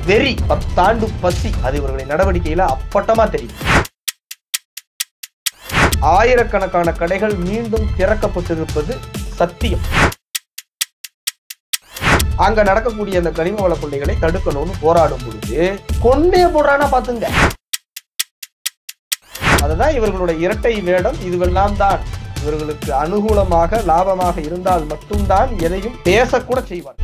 வெறி பத்தாண்டு பசி அது இவர்களின் நடவடிக்கையில அப்பட்டமா தெரியும் ஆயிரக்கணக்கான கடைகள் மீண்டும் திறக்கப்பட்டிருப்பது சத்தியம் அங்க நடக்கக்கூடிய அந்த கனிம வள கொள்ளைகளை தடுக்கணும்னு போராடும் பொழுது கொண்டே போடுறானா பாத்துங்க அதுதான் இவர்களுடைய இரட்டை வேடம் இதுவெல்லாம் தான் இவர்களுக்கு அனுகூலமாக லாபமாக இருந்தால் மட்டும்தான் எதையும் பேசக்கூட செய்வார்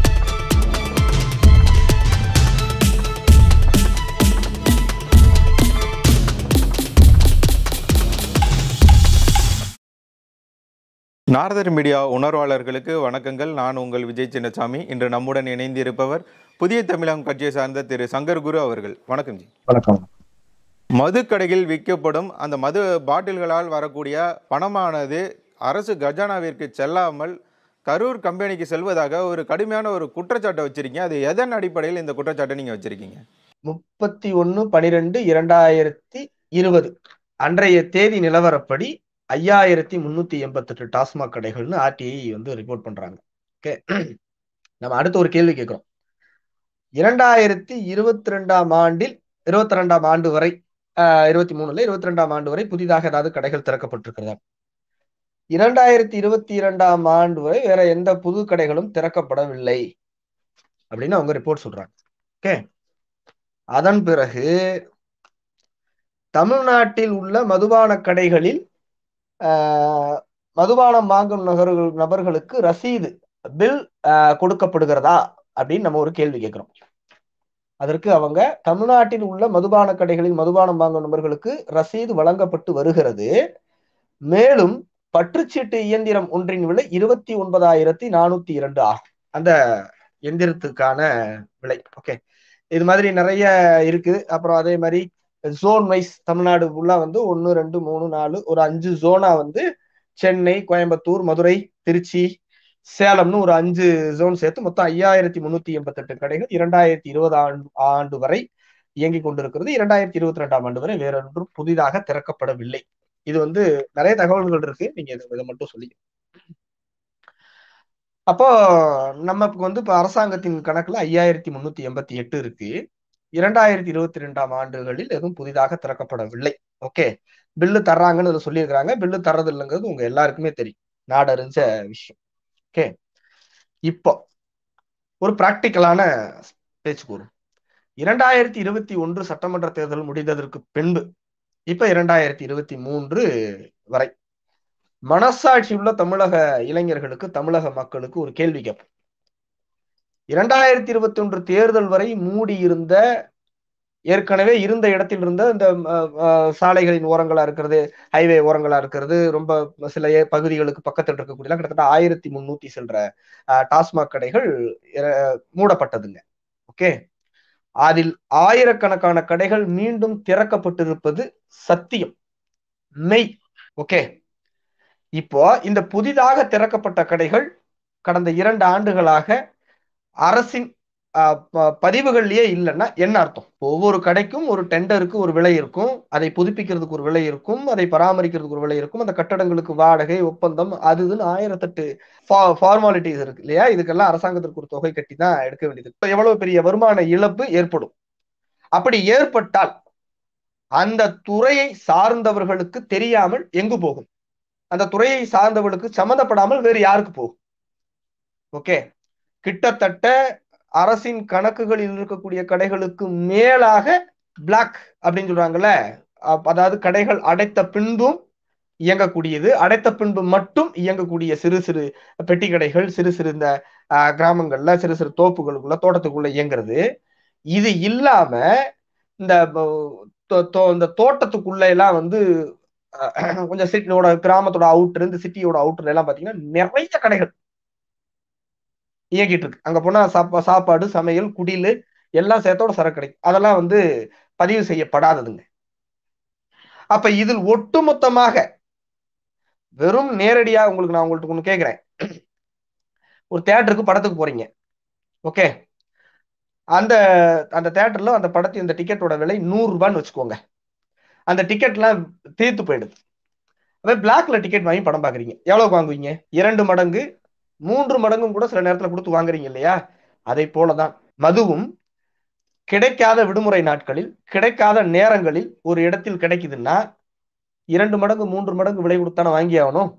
நாரதர் மீடியா உணர்வாளர்களுக்கு வணக்கங்கள் நான் உங்கள் விஜய் சின்னசாமி இன்று நம்முடன் இணைந்திருப்பவர் புதிய தமிழகம் கட்சியை சார்ந்த திரு சங்கர் குரு அவர்கள் வணக்கம் ஜி வணக்கம் மது கடையில் விற்கப்படும் அந்த மது பாட்டில்களால் வரக்கூடிய பணமானது அரசு கஜானாவிற்கு செல்லாமல் கரூர் கம்பெனிக்கு செல்வதாக ஒரு கடுமையான ஒரு குற்றச்சாட்டை வச்சிருக்கீங்க அது எதன் அடிப்படையில் இந்த குற்றச்சாட்டை நீங்க வச்சிருக்கீங்க முப்பத்தி ஒன்னு பனிரெண்டு இரண்டாயிரத்தி இருபது அன்றைய தேதி நிலவரப்படி ஐயாயிரத்தி முன்னூத்தி எண்பத்தெட்டு டாஸ்மாக் கடைகள்னு ஆர்டிஐ வந்து ரிப்போர்ட் பண்றாங்க ஓகே நம்ம அடுத்த ஒரு கேள்வி கேட்கிறோம் இரண்டாயிரத்தி இருபத்தி ரெண்டாம் ஆண்டில் இருபத்தி ரெண்டாம் ஆண்டு வரை இருபத்தி மூணுல இருபத்தி ரெண்டாம் ஆண்டு வரை புதிதாக ஏதாவது கடைகள் திறக்கப்பட்டிருக்கிறதா இரண்டாயிரத்தி இருபத்தி இரண்டாம் ஆண்டு வரை வேற எந்த புது கடைகளும் திறக்கப்படவில்லை அப்படின்னு அவங்க ரிப்போர்ட் சொல்றாங்க ஓகே அதன் பிறகு தமிழ்நாட்டில் உள்ள மதுபான கடைகளில் மதுபானம் வாங்கும் நகர்கள் நபர்களுக்கு ரசீது பில் கொடுக்கப்படுகிறதா அப்படின்னு நம்ம ஒரு கேள்வி கேட்கிறோம் அதற்கு அவங்க தமிழ்நாட்டில் உள்ள மதுபான கடைகளில் மதுபானம் வாங்கும் நபர்களுக்கு ரசீது வழங்கப்பட்டு வருகிறது மேலும் பற்றுச்சீட்டு இயந்திரம் ஒன்றின் விலை இருபத்தி ஒன்பதாயிரத்தி நானூத்தி இரண்டு ஆகும் அந்த எந்திரத்துக்கான விலை ஓகே இது மாதிரி நிறைய இருக்குது அப்புறம் அதே மாதிரி ஜோன் வைஸ் தமிழ்நாடு ஃபுல்லா வந்து ஒன்னு ரெண்டு மூணு நாலு ஒரு அஞ்சு ஜோனா வந்து சென்னை கோயம்புத்தூர் மதுரை திருச்சி சேலம்னு ஒரு அஞ்சு ஜோன் சேர்த்து மொத்தம் ஐயாயிரத்தி முன்னூத்தி எண்பத்தி எட்டு கடைகள் இரண்டாயிரத்தி இருபது ஆண்டு ஆண்டு வரை இயங்கிக் கொண்டிருக்கிறது இரண்டாயிரத்தி இருபத்தி ரெண்டாம் ஆண்டு வரை வேறொன்றும் புதிதாக திறக்கப்படவில்லை இது வந்து நிறைய தகவல்கள் இருக்கு நீங்க இதை மட்டும் சொல்லி அப்போ நமக்கு வந்து இப்ப அரசாங்கத்தின் கணக்குல ஐயாயிரத்தி முன்னூத்தி எண்பத்தி எட்டு இருக்கு இரண்டாயிரத்தி இருபத்தி ரெண்டாம் ஆண்டுகளில் எதுவும் புதிதாக திறக்கப்படவில்லை ஓகே பில்லு தர்றாங்கன்னு சொல்லியிருக்கிறாங்க பில்லு தர்றது இல்லைங்கிறது உங்க எல்லாருக்குமே தெரியும் நாடறிஞ்ச விஷயம் ஓகே இப்போ ஒரு பிராக்டிக்கலான பேச்சு கூறும் இரண்டாயிரத்தி இருபத்தி ஒன்று சட்டமன்ற தேர்தல் முடிந்ததற்கு பின்பு இப்ப இரண்டாயிரத்தி இருபத்தி மூன்று வரை மனசாட்சி உள்ள தமிழக இளைஞர்களுக்கு தமிழக மக்களுக்கு ஒரு கேள்வி கேட்போம் இரண்டாயிரத்தி இருபத்தி ஒன்று தேர்தல் வரை மூடி இருந்த ஏற்கனவே இருந்த இடத்தில் இருந்த இந்த சாலைகளின் ஓரங்களா இருக்கிறது ஹைவே ஓரங்களா இருக்கிறது ரொம்ப சில பகுதிகளுக்கு பக்கத்தில் இருக்கக்கூடிய கிட்டத்தட்ட ஆயிரத்தி முன்னூத்தி செல்ற டாஸ்மாக் கடைகள் மூடப்பட்டதுங்க ஓகே அதில் ஆயிரக்கணக்கான கடைகள் மீண்டும் திறக்கப்பட்டிருப்பது சத்தியம் மெய் ஓகே இப்போ இந்த புதிதாக திறக்கப்பட்ட கடைகள் கடந்த இரண்டு ஆண்டுகளாக அரசின் பதிவுகள்லயே இல்லைன்னா என்ன அர்த்தம் ஒவ்வொரு கடைக்கும் ஒரு டெண்டருக்கு ஒரு விலை இருக்கும் அதை புதுப்பிக்கிறதுக்கு ஒரு விலை இருக்கும் அதை பராமரிக்கிறதுக்கு ஒரு விலை இருக்கும் அந்த கட்டடங்களுக்கு வாடகை ஒப்பந்தம் அது இதுன்னு ஆயிரத்தெட்டு ஃபார்மாலிட்டிஸ் இருக்கு இல்லையா இதுக்கெல்லாம் அரசாங்கத்திற்கு ஒரு தொகை கட்டி தான் எடுக்க வேண்டியது எவ்வளவு பெரிய வருமான இழப்பு ஏற்படும் அப்படி ஏற்பட்டால் அந்த துறையை சார்ந்தவர்களுக்கு தெரியாமல் எங்கு போகும் அந்த துறையை சார்ந்தவர்களுக்கு சம்மந்தப்படாமல் வேறு யாருக்கு போகும் ஓகே கிட்டத்தட்ட அரசின் கணக்குகளில் இருக்கக்கூடிய கடைகளுக்கு மேலாக பிளாக் அப்படின்னு சொல்றாங்கல்ல அதாவது கடைகள் அடைத்த பின்பும் இயங்கக்கூடியது அடைத்த பின்பு மட்டும் இயங்கக்கூடிய சிறு சிறு பெட்டி கடைகள் சிறு சிறு இந்த கிராமங்கள்ல சிறு சிறு தோப்புகளுக்குள்ள தோட்டத்துக்குள்ள இயங்குறது இது இல்லாம இந்த இந்த தோட்டத்துக்குள்ள எல்லாம் வந்து கொஞ்சம் சிட்டியோட கிராமத்தோட அவுட்டர் இந்த சிட்டியோட அவுட்டர் எல்லாம் பாத்தீங்கன்னா நிறைய கடைகள் இயங்கிட்டு இருக்கு அங்க போனா சாப்பா சாப்பாடு சமையல் குடில் எல்லாம் சேர்த்தோட சரக்கு கிடைக்கும் அதெல்லாம் வந்து பதிவு செய்யப்படாததுங்க அப்ப இதில் ஒட்டுமொத்தமாக வெறும் நேரடியா உங்களுக்கு நான் உங்கள்ட்ட ஒண்ணு கேட்கிறேன் ஒரு தேட்டருக்கு படத்துக்கு போறீங்க ஓகே அந்த அந்த தேட்டர்ல அந்த படத்தின் இந்த டிக்கெட்டோட விலை நூறு ரூபான்னு வச்சுக்கோங்க அந்த டிக்கெட்லாம் தீர்த்து போயிடுது அதே பிளாக்ல டிக்கெட் வாங்கி படம் பாக்குறீங்க எவ்வளவு வாங்குவீங்க இரண்டு மடங்கு மூன்று மடங்கும் கூட சில நேரத்துல கொடுத்து வாங்குறீங்க இல்லையா அதை போலதான் மதுவும் கிடைக்காத விடுமுறை நாட்களில் கிடைக்காத நேரங்களில் ஒரு இடத்தில் கிடைக்குதுன்னா இரண்டு மடங்கு மூன்று மடங்கு விலை கொடுத்தானே வாங்கி ஆகணும்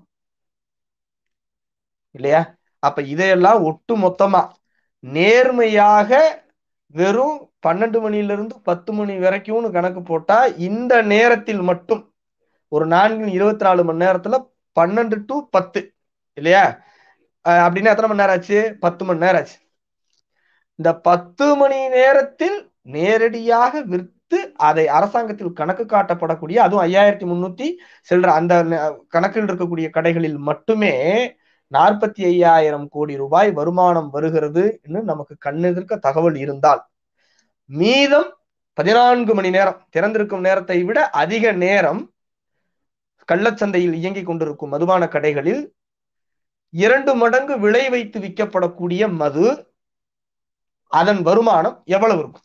இல்லையா அப்ப இதையெல்லாம் ஒட்டு மொத்தமா நேர்மையாக வெறும் பன்னெண்டு மணில இருந்து பத்து மணி வரைக்கும்னு கணக்கு போட்டா இந்த நேரத்தில் மட்டும் ஒரு நான்கு இருபத்தி நாலு மணி நேரத்துல பன்னெண்டு டு பத்து இல்லையா அஹ் அப்படின்னா எத்தனை மணி நேரம் ஆச்சு பத்து மணி நேரம் ஆச்சு இந்த பத்து மணி நேரத்தில் நேரடியாக விற்று அதை அரசாங்கத்தில் கணக்கு காட்டப்படக்கூடிய அதுவும் ஐயாயிரத்தி முன்னூத்தி செல்ற அந்த ந- கணக்கில் இருக்கக்கூடிய கடைகளில் மட்டுமே நாற்பத்தி ஐயாயிரம் கோடி ரூபாய் வருமானம் வருகிறது நமக்கு கண்ணெதிர்க்க தகவல் இருந்தால் மீதம் பதினான்கு மணி நேரம் திறந்திருக்கும் நேரத்தை விட அதிக நேரம் கள்ளச்சந்தையில் இயங்கிக் கொண்டிருக்கும் மதுபான கடைகளில் இரண்டு மடங்கு விலை வைத்து விற்கப்படக்கூடிய மது அதன் வருமானம் எவ்வளவு இருக்கும்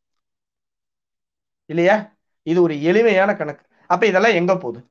இல்லையா இது ஒரு எளிமையான கணக்கு அப்ப இதெல்லாம் எங்க போகுது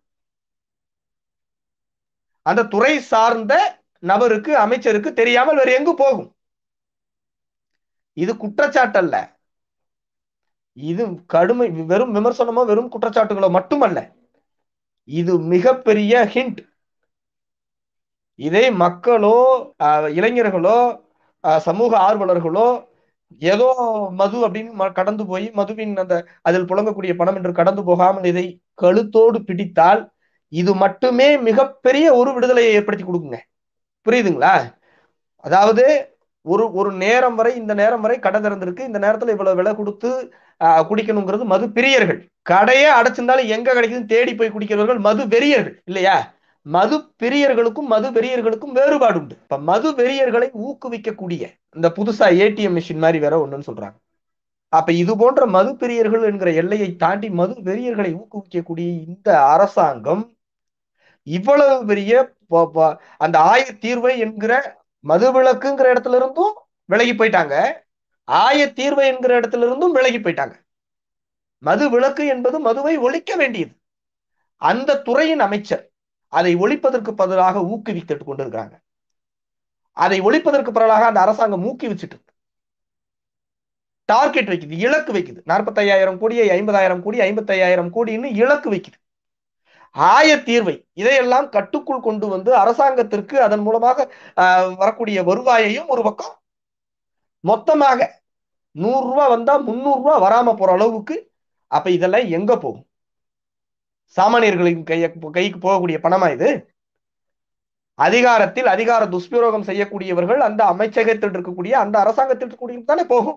அந்த துறை சார்ந்த நபருக்கு அமைச்சருக்கு தெரியாமல் வேற எங்கு போகும் இது குற்றச்சாட்டு அல்ல இது கடுமை வெறும் விமர்சனமோ வெறும் குற்றச்சாட்டுகளோ மட்டுமல்ல இது மிகப்பெரிய ஹிண்ட் இதை மக்களோ அஹ், இளைஞர்களோ அஹ், சமூக ஆர்வலர்களோ ஏதோ மது அப்படின்னு ம- கடந்து போய் மதுவின் அந்த அதில் புழங்கக்கூடிய பணம் என்று கடந்து போகாமல் இதை கழுத்தோடு பிடித்தால் இது மட்டுமே மிகப்பெரிய ஒரு விடுதலையை ஏற்படுத்தி கொடுக்குங்க புரியுதுங்களா அதாவது ஒரு ஒரு நேரம் வரை இந்த நேரம் வரை கடை திறந்திருக்கு இந்த நேரத்துல இவ்வளவு விலை கொடுத்து ஆஹ், குடிக்கணுங்கிறது மது பிரியர்கள் கடையே அடைச்சிருந்தாலும் எங்க கிடைக்குதுன்னு தேடி போய் குடிக்கிறவர்கள் மது வெறியர்கள் இல்லையா மது பிரியர்களுக்கும் மது வெறியர்களுக்கும் வேறுபாடு உண்டு இப்ப மது வெறியர்களை ஊக்குவிக்கக்கூடிய இந்த புதுசா ஏடிஎம் மிஷின் மாதிரி வேற ஒண்ணுன்னு சொல்றாங்க அப்ப இது போன்ற மது பிரியர்கள் என்கிற எல்லையை தாண்டி மது வெறியர்களை ஊக்குவிக்கக்கூடிய இந்த அரசாங்கம் இவ்வளவு பெரிய ப- ப- அந்த ஆய தீர்வை என்கிற மதுவிலக்குங்கிற இடத்துல இருந்தும் விலகி போயிட்டாங்க ஆய தீர்வை என்கிற இடத்துல இருந்தும் விலகி போயிட்டாங்க மது விலக்கு என்பது மதுவை ஒழிக்க வேண்டியது அந்த துறையின் அமைச்சர் அதை ஒழிப்பதற்கு பதிலாக ஊக்குவித்துட்டு கொண்டிருக்கிறாங்க அதை ஒழிப்பதற்கு பதிலாக அந்த அரசாங்கம் ஊக்குவிச்சுட்டு இருக்கு. டார்கெட் வைக்குது இலக்கு வைக்குது நாற்பத்தையாயிரம் கோடியை ஐம்பதாயிரம் கோடி ஐம்பத்தையாயிரம் கோடின்னு இலக்கு வைக்குது ஆய தீர்வை இதையெல்லாம் கட்டுக்குள் கொண்டு வந்து அரசாங்கத்திற்கு அதன் மூலமாக ஆஹ், வரக்கூடிய வருவாயையும் ஒரு பக்கம் மொத்தமாக நூறு ரூபாய் வந்தா முந்நூறு ரூபாய் வராம போற அளவுக்கு அப்ப இதெல்லாம் எங்க போகும் சாமானியர்களின் கைய கைக்கு போகக்கூடிய பணமா இது அதிகாரத்தில் அதிகார துஷ்பிரயோகம் செய்யக்கூடியவர்கள் அந்த அமைச்சகத்தில் இருக்கக்கூடிய அந்த அரசாங்கத்தில் இருக்கக்கூடிய தானே போகும்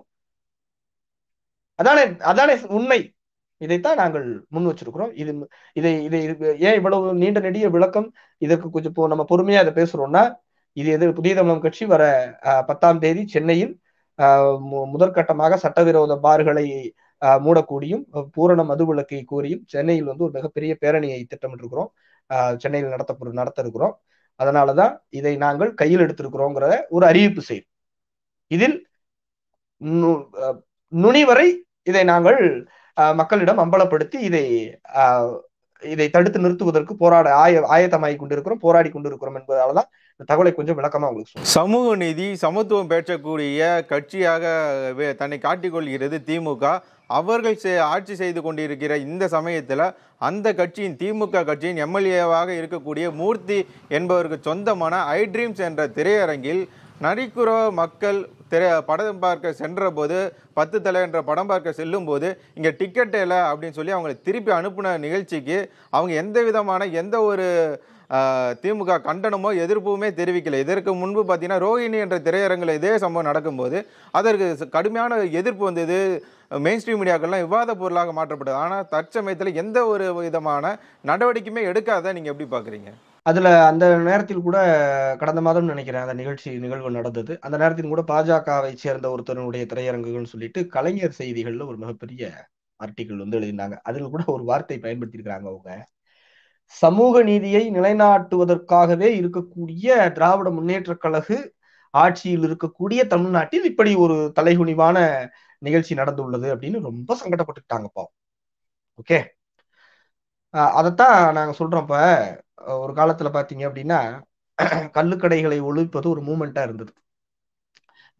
அதானே அதானே உண்மை இதைத்தான் நாங்கள் முன் வச்சிருக்கிறோம் இது இதை இதை இது- ஏன் இவ்வளவு நீண்ட நெடிய விளக்கம் இதற்கு கொஞ்சம் இப்போ நம்ம பொறுமையா இதை பேசுறோம்னா இது எது புதிய தமிழகம் கட்சி வர அஹ், பத்தாம் தேதி சென்னையில் அஹ், மு- முதற்கட்டமாக சட்டவிரோத பார்களை அஹ், மூடக்கூடியும் அஹ், பூரண மதுவிலக்கை கோரியும் சென்னையில் வந்து ஒரு மிகப்பெரிய பேரணியை திட்டமிட்டிருக்கிறோம் அஹ், சென்னையில் நடத்த நடத்த இருக்கிறோம் அதனாலதான் இதை நாங்கள் கையில் எடுத்திருக்கிறோங்கிற ஒரு அறிவிப்பு செய்யும் இதில் நு- அஹ், நுனி வரை இதை நாங்கள் அஹ், மக்களிடம் அம்பலப்படுத்தி இதை அஹ், இதை தடுத்து நிறுத்துவதற்கு போராட ஆய ஆயத்தமாகி கொண்டிருக்கிறோம் போராடி கொண்டிருக்கிறோம் என்பதாலதான் இந்த தகவலை கொஞ்சம் விளக்கமா உங்களுக்கு சொல்றேன். சமூக நீதி சமத்துவம் பேசக்கூடிய கட்சியாக வே- தன்னை காட்டிக்கொள்கிறது திமுக அவர்கள் செ- ஆட்சி செய்து கொண்டிருக்கிற இந்த சமயத்தில் அந்த கட்சியின் திமுக கட்சியின் எம்எல்ஏவாக இருக்கக்கூடிய மூர்த்தி என்பவருக்கு சொந்தமான ஐ ட்ரீம்ஸ் என்ற திரையரங்கில் நரிக்குறோ மக்கள் திரை படம் பார்க்க சென்ற போது பத்து தலை என்ற படம் பார்க்க செல்லும் போது இங்கே டிக்கெட் இல்லை அப்படின்னு சொல்லி அவங்களை திருப்பி அனுப்புன நிகழ்ச்சிக்கு அவங்க எந்த விதமான எந்த ஒரு ஆஹ், திமுக கண்டனமோ எதிர்ப்புமே தெரிவிக்கல இதற்கு முன்பு பார்த்தீங்கன்னா ரோஹிணி என்ற திரையரங்கில் இதே சம்பவம் நடக்கும்போது அதற்கு ச- கடுமையான எதிர்ப்பு வந்தது மெயின் ஸ்ட்ரீம் மீடியாக்கள்லாம் விவாத பொருளாக மாற்றப்பட்டது ஆனால் தற்சமயத்தில் எந்த ஒரு விதமான நடவடிக்கையுமே எடுக்காத நீங்கள் எப்படி பார்க்குறீங்க அதுல அந்த நேரத்தில் கூட கடந்த மாதம் நினைக்கிறேன் அந்த நிகழ்ச்சி நிகழ்வு நடந்தது அந்த நேரத்தில் கூட பாஜகவை சேர்ந்த ஒருத்தருடைய திரையரங்குகள்னு சொல்லிட்டு கலைஞர் செய்திகள்ல ஒரு மிகப்பெரிய ஆர்டிக்கிள் வந்து எழுதினாங்க அதில் கூட ஒரு வார்த்தை பயன்படுத்தியிருக்கிறாங்க அவங்க சமூக நீதியை நிலைநாட்டுவதற்காகவே இருக்கக்கூடிய திராவிட முன்னேற்ற கழகு ஆட்சியில் இருக்கக்கூடிய தமிழ்நாட்டில் இப்படி ஒரு தலைகுனிவான நிகழ்ச்சி நடந்துள்ளது அப்படின்னு ரொம்ப சங்கடப்பட்டுட்டாங்கப்பா ஓகே அதைத்தான் நாங்க சொல்றோம் இப்ப அஹ் ஒரு காலத்துல பாத்தீங்க அப்படின்னா கள்ளுக்கடைகளை ஒழிப்பது ஒரு மூமெண்டா இருந்தது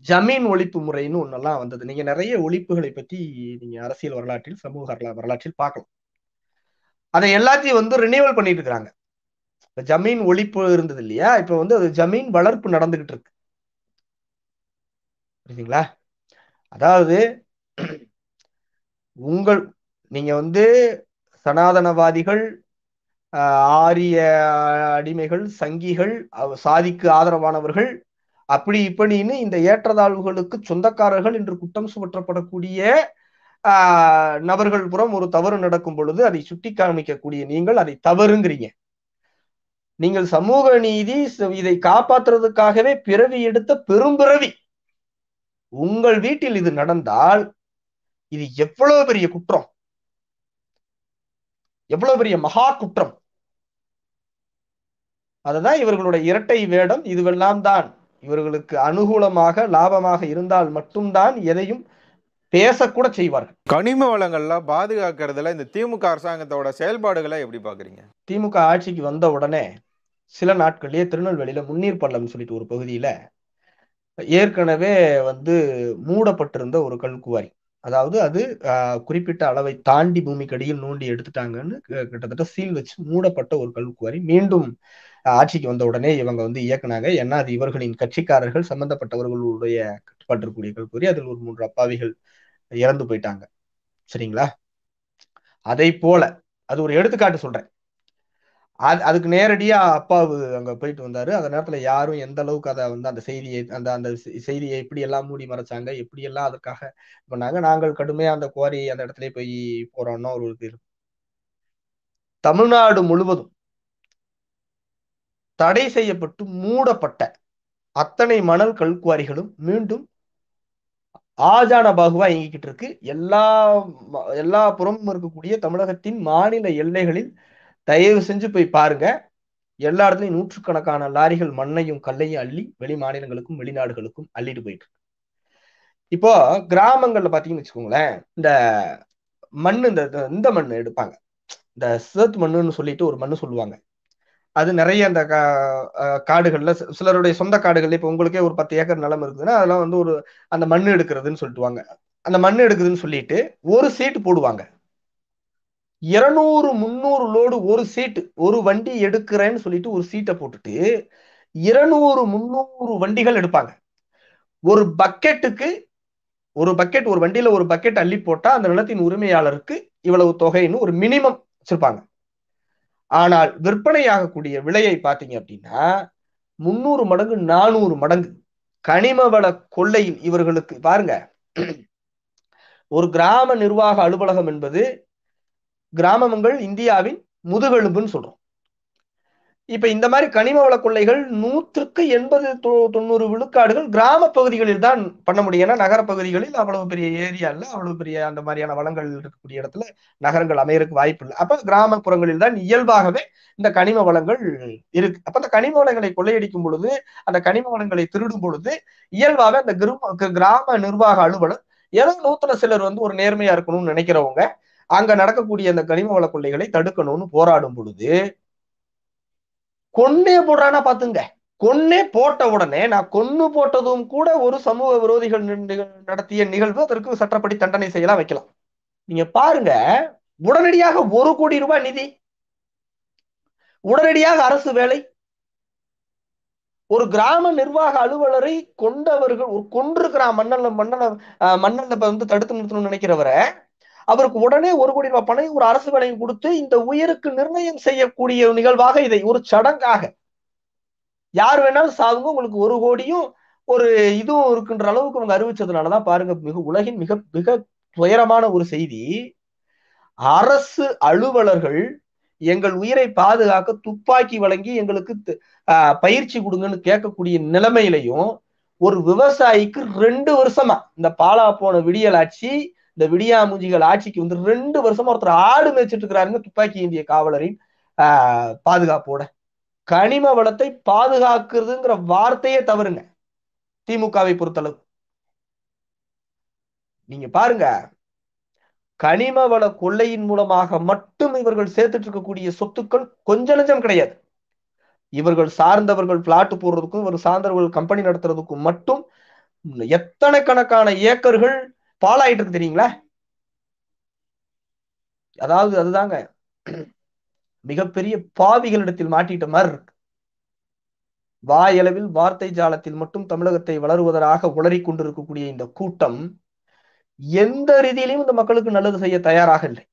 ஜமீன் ஒழிப்பு முறைன்னு ஒன்னெல்லாம் வந்தது நீங்க நிறைய ஒழிப்புகளை பத்தி நீங்க அரசியல் வரலாற்றில் சமூக வரலா- வரலாற்றில் பார்க்கலாம் அதை எல்லாத்தையும் வந்து ரினிவல் பண்ணிட்டு இருக்காங்க இப்ப ஜமீன் ஒழிப்பு இருந்தது இல்லையா இப்ப வந்து அது ஜமீன் வளர்ப்பு நடந்துகிட்டு இருக்கு புரியுதுங்களா அதாவது உங்கள் நீங்க வந்து சனாதனவாதிகள் ஆஹ், ஆரிய அடிமைகள் சங்கிகள் அவ- சாதிக்கு ஆதரவானவர்கள் அப்படி இப்படின்னு இந்த ஏற்றத்தாழ்வுகளுக்கு சொந்தக்காரர்கள் என்று குற்றம் சுமற்றப்படக்கூடிய ஆஹ், நபர்கள் புறம் ஒரு தவறு நடக்கும் பொழுது அதை சுட்டி காமிக்கக்கூடிய நீங்கள் அதை தவறுங்கிறீங்க நீங்கள் சமூக நீதி ச- இதை காப்பாற்றுறதுக்காகவே பிறவி எடுத்த பெரும்பிறவி உங்கள் வீட்டில் இது நடந்தால் இது எவ்வளவு பெரிய குற்றம் எவ்வளவு பெரிய மகா குற்றம் அதுதான் இவர்களுடைய இரட்டை வேடம் இதுவெல்லாம் தான் இவர்களுக்கு அனுகூலமாக லாபமாக இருந்தால் மட்டும்தான் எதையும் பேசக்கூட செய்வார்கள் கனிம வளங்கள்லாம் பாதுகாக்கிறதுல இந்த திமுக அரசாங்கத்தோட செயல்பாடுகளை எப்படி பாக்குறீங்க திமுக ஆட்சிக்கு வந்த உடனே சில நாட்கள்லயே திருநெல்வேலியில முன்னீர் பள்ளம் சொல்லிட்டு ஒரு பகுதியில ஏற்கனவே வந்து மூடப்பட்டிருந்த ஒரு கல்குவாரி அதாவது அது ஆஹ், குறிப்பிட்ட அளவை தாண்டி பூமிக்கடியில் நோண்டி எடுத்துட்டாங்கன்னு க- கிட்டத்தட்ட சீல் வச்சு மூடப்பட்ட ஒரு கல்குவாரி மீண்டும் ஆஹ், ஆட்சிக்கு வந்த உடனே இவங்க வந்து இயக்குனாங்க ஏன்னா அது இவர்களின் கட்சிக்காரர்கள் சம்பந்தப்பட்டவர்களுடைய கட்டுப்பாட்டு இருக்கக்கூடிய கல்குவாரி அதில் ஒரு மூன்று அப்பாவிகள் இறந்து போயிட்டாங்க சரிங்களா அதை போல அது ஒரு எடுத்துக்காட்டு சொல்றேன் அது அதுக்கு நேரடியா அப்பாவு அங்க போயிட்டு வந்தாரு அந்த நேரத்துல யாரும் எந்த அளவுக்கு அதை வந்து அந்த செய்தியை அந்த அந்த செ- செய்தியை எப்படி எல்லாம் மூடி மறைச்சாங்க எப்படி எல்லாம் அதற்காக பண்ணாங்க நாங்கள் கடுமையா அந்த குவாரி அந்த இடத்துல போய் போறோம்னா ஒரு இது இருக்கு. தமிழ்நாடு முழுவதும் தடை செய்யப்பட்டு மூடப்பட்ட அத்தனை மணல் கல்குவாரிகளும் மீண்டும் ஆஜான பாகுவா இயங்கிக்கிட்டு இருக்கு எல்லா ம- எல்லா புறமும் இருக்கக்கூடிய தமிழகத்தின் மாநில எல்லைகளில் தயவு செஞ்சு போய் பாருங்க எல்லா இடத்துலயும் நூற்றுக்கணக்கான லாரிகள் மண்ணையும் கல்லையும் அள்ளி வெளி மாநிலங்களுக்கும் வெளிநாடுகளுக்கும் அள்ளிட்டு போயிட்டு இருக்கு இப்போ கிராமங்கள்ல பாத்தீங்கன்னு வச்சுக்கோங்களேன் இந்த மண்ணு இந்த இந்த- இந்த மண் எடுப்பாங்க இந்த சேத்து மண்ணுன்னு சொல்லிட்டு ஒரு மண்ணு சொல்லுவாங்க அது நிறைய அந்த கா- அஹ் காடுகள்ல சி- சிலருடைய சொந்த காடுகள்ல இப்ப உங்களுக்கே ஒரு பத்து ஏக்கர் நிலம் இருக்குதுன்னா அதெல்லாம் வந்து ஒரு அந்த மண் எடுக்கிறதுன்னு சொல்லிட்டுவாங்க அந்த மண் எடுக்குதுன்னு சொல்லிட்டு ஒரு சீட்டு போடுவாங்க இருநூறு முந்நூறு லோடு ஒரு சீட்டு ஒரு வண்டி எடுக்கிறேன்னு சொல்லிட்டு ஒரு சீட்டை போட்டுட்டு இருநூறு முந்நூறு வண்டிகள் எடுப்பாங்க ஒரு பக்கெட்டுக்கு ஒரு பக்கெட் ஒரு வண்டியில ஒரு பக்கெட் அள்ளி போட்டா அந்த நிலத்தின் உரிமையாளருக்கு இவ்வளவு தொகைன்னு ஒரு மினிமம் வச்சிருப்பாங்க ஆனால் விற்பனையாகக்கூடிய விலையை பார்த்தீங்க அப்படின்னா முன்னூறு மடங்கு நானூறு மடங்கு கனிம வள கொள்ளையில் இவர்களுக்கு பாருங்க ஒரு கிராம நிர்வாக அலுவலகம் என்பது கிராமங்கள் இந்தியாவின் முதுகெலும்புன்னு சொல்றோம் இப்ப இந்த மாதிரி கனிம வள கொள்ளைகள் நூற்றுக்கு எண்பது தொ- தொண்ணூறு விழுக்காடுகள் கிராம பகுதிகளில் தான் பண்ண முடியும் ஏன்னா நகர பகுதிகளில் அவ்வளவு பெரிய ஏரியா இல்ல அவ்வளவு பெரிய அந்த மாதிரியான வளங்கள் இருக்கக்கூடிய இடத்துல நகரங்கள் அமையறதுக்கு வாய்ப்பு இல்லை அப்ப கிராமப்புறங்களில் தான் இயல்பாகவே இந்த கனிம வளங்கள் இருக்கு அப்ப அந்த கனிம வளங்களை கொள்ளையடிக்கும் பொழுது அந்த கனிம வளங்களை திருடும் பொழுது இயல்பாக அந்த கிரும- க- கிராம நிர்வாக அலுவலர் ஏதோ நூத்துல சிலர் வந்து ஒரு நேர்மையா இருக்கணும்னு நினைக்கிறவங்க அங்க நடக்கக்கூடிய அந்த கனிம வள கொள்ளைகளை தடுக்கணும்னு போராடும் பொழுது கொன்னே போடுறானா பாத்துங்க கொன்னே போட்ட உடனே நான் கொன்னு போட்டதும் கூட ஒரு சமூக விரோதிகள் நிக- நடத்திய நிகழ்வு அதற்கு சட்டப்படி தண்டனை செய்யலாம் வைக்கலாம் நீங்க பாருங்க உடனடியாக ஒரு கோடி ரூபாய் நிதி உடனடியாக அரசு வேலை ஒரு கிராம நிர்வாக அலுவலரை கொண்டவர்கள் ஒரு கொண்டிருக்கிறான் மன்னல்ல மன்னல அஹ், மன்னல்ல இப்ப வந்து தடுத்து நிறுத்தணும்னு நினைக்கிறவரை அவருக்கு உடனே ஒரு கோடி ரூபாய் பணம் ஒரு அரசு வேலையும் கொடுத்து இந்த உயிருக்கு நிர்ணயம் செய்யக்கூடிய நிகழ்வாக இதை ஒரு சடங்காக யார் வேணாலும் சாவுங்க உங்களுக்கு ஒரு கோடியும் ஒரு இதுவும் இருக்குன்ற அளவுக்கு அவங்க அறிவிச்சதுனாலதான் பாருங்க மிக உலகின் மிக மிக துயரமான ஒரு செய்தி அரசு அலுவலர்கள் எங்கள் உயிரை பாதுகாக்க துப்பாக்கி வழங்கி எங்களுக்கு த- ஆஹ் பயிற்சி கொடுங்கன்னு கேட்கக்கூடிய நிலைமையிலையும் ஒரு விவசாயிக்கு ரெண்டு வருஷமா இந்த பாலா போன விடியல் ஆட்சி இந்த விடியா மூஞ்சிகள் ஆட்சிக்கு வந்து ரெண்டு வருஷமா ஒருத்தர் ஆடு மேய்ச்சிட்டு இருக்கிறாருங்க துப்பாக்கி இந்திய காவலரின் ஆஹ் பாதுகாப்போட கனிம வளத்தை பாதுகாக்கிறதுங்கிற வார்த்தையே தவறுங்க திமுகவை பொறுத்தளவு நீங்க பாருங்க கனிம வள கொள்ளையின் மூலமாக மட்டும் இவர்கள் சேர்த்துட்டு இருக்கக்கூடிய சொத்துக்கள் கொஞ்ச நெஞ்சம் கிடையாது இவர்கள் சார்ந்தவர்கள் பிளாட் போடுறதுக்கும் இவர் சார்ந்தவர்கள் கம்பெனி நடத்துறதுக்கும் மட்டும் எத்தனை கணக்கான ஏக்கர்கள் பாலாயிட்டு இருக்கு தெரியுங்களா அதாவது அதுதாங்க மிகப்பெரிய பாவிகளிடத்தில் மாட்டிட்ட மாதிரி இருக்கு வாயளவில் வார்த்தை ஜாலத்தில் மட்டும் தமிழகத்தை வளருவதற்காக உளறி கொண்டிருக்கக்கூடிய இந்த கூட்டம் எந்த ரீதியிலையும் இந்த மக்களுக்கு நல்லது செய்ய தயாராக இல்லை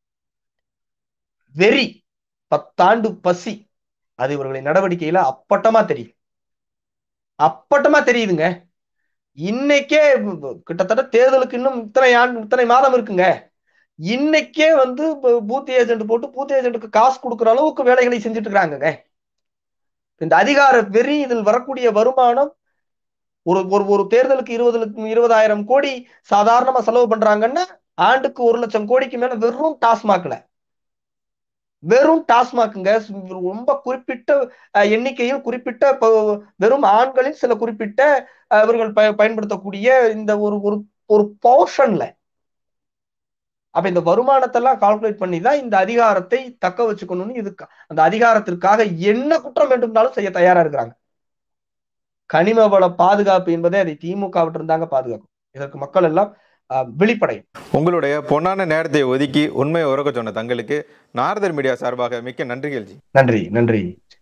வெறி பத்தாண்டு பசி அது இவர்களின் நடவடிக்கையில அப்பட்டமா தெரியும் அப்பட்டமா தெரியுதுங்க இன்னைக்கே கிட்டத்தட்ட தேர்தலுக்கு இன்னும் இத்தனை ஆண்டு இத்தனை மாதம் இருக்குங்க இன்னைக்கே வந்து பூத் ஏஜென்ட் போட்டு பூத் ஏஜென்ட்டுக்கு காசு கொடுக்குற அளவுக்கு வேலைகளை செஞ்சுட்டு இருக்கிறாங்க இந்த அதிகார வெறி இதில் வரக்கூடிய வருமானம் ஒரு ஒரு ஒரு தேர்தலுக்கு இருபது இருபதாயிரம் கோடி சாதாரணமா செலவு பண்றாங்கன்னா ஆண்டுக்கு ஒரு லட்சம் கோடிக்கு மேல வெறும் டாஸ்மாக்ல வெறும் டாஸ்மாக்குங்க ரொம்ப குறிப்பிட்ட எண்ணிக்கையில் குறிப்பிட்ட வெறும் ஆண்களில் சில குறிப்பிட்ட இவர்கள் பயன்படுத்தக்கூடிய இந்த ஒரு ஒரு ஒரு போர்ஷன்ல அப்ப இந்த வருமானத்தை எல்லாம் கால்குலேட் பண்ணி தான் இந்த அதிகாரத்தை தக்க வச்சுக்கணும்னு இதுக்கு அந்த அதிகாரத்திற்காக என்ன குற்றம் வேண்டும்னாலும் செய்ய தயாரா இருக்கிறாங்க கனிம வள பாதுகாப்பு என்பதை அதை திமுக இருந்தாங்க பாதுகாக்கும் இதற்கு மக்கள் எல்லாம் விழிப்படையும் உங்களுடைய பொன்னான நேரத்தை ஒதுக்கி உண்மையை உறக்க சொன்ன தங்களுக்கு நாரதர் மீடியா சார்பாக மிக்க நன்றிகள் ஜி நன்றி நன்றி